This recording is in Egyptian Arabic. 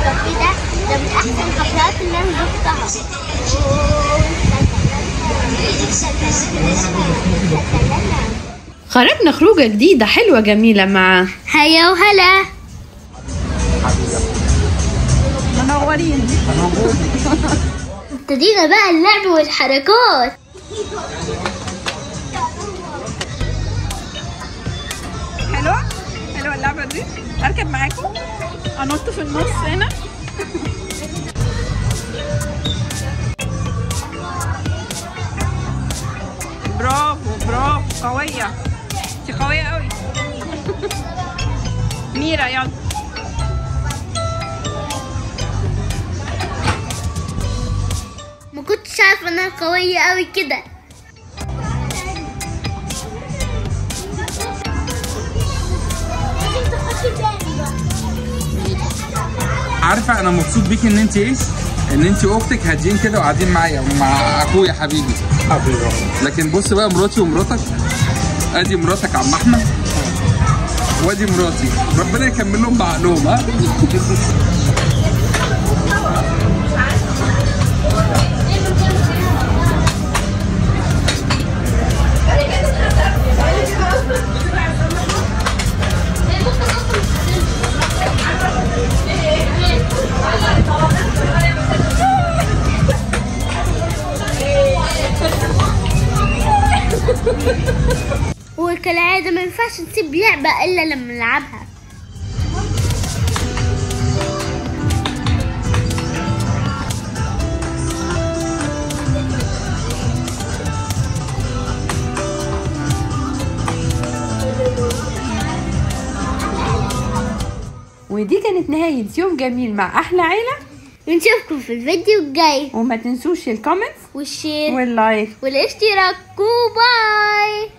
الكافيه ده ده من احسن الحفلات اللي انا شفتها خرجنا خروجة جديدة حلوة جميلة مع هيا وهلا منورين ابتدينا بقى اللعب والحركات حلوة حلوة اللعبة دي أركب معاكم أنط في النص هنا برافو برافو قوية انت قوية قوي ميرا يلا ما كنتش عارفه انها قويه قوي كده عارفه انا مبسوط بيكي ان انت ايش ان انت واختك هاديين كده وقاعدين معايا ومع اخويا حبيبي حبيبي لكن بص بقى مراتي ومراتك ادي مراتك عم احمد وادي مراتي ربنا يكمل لهم بعقلهم ها وكالعادة ما ينفعش نسيب لعبة إلا لما نلعبها ودي كانت نهاية يوم جميل مع أحلى عيلة ونشوفكم في الفيديو الجاي وما تنسوش الكومنتس والشير واللايك والاشتراك وباي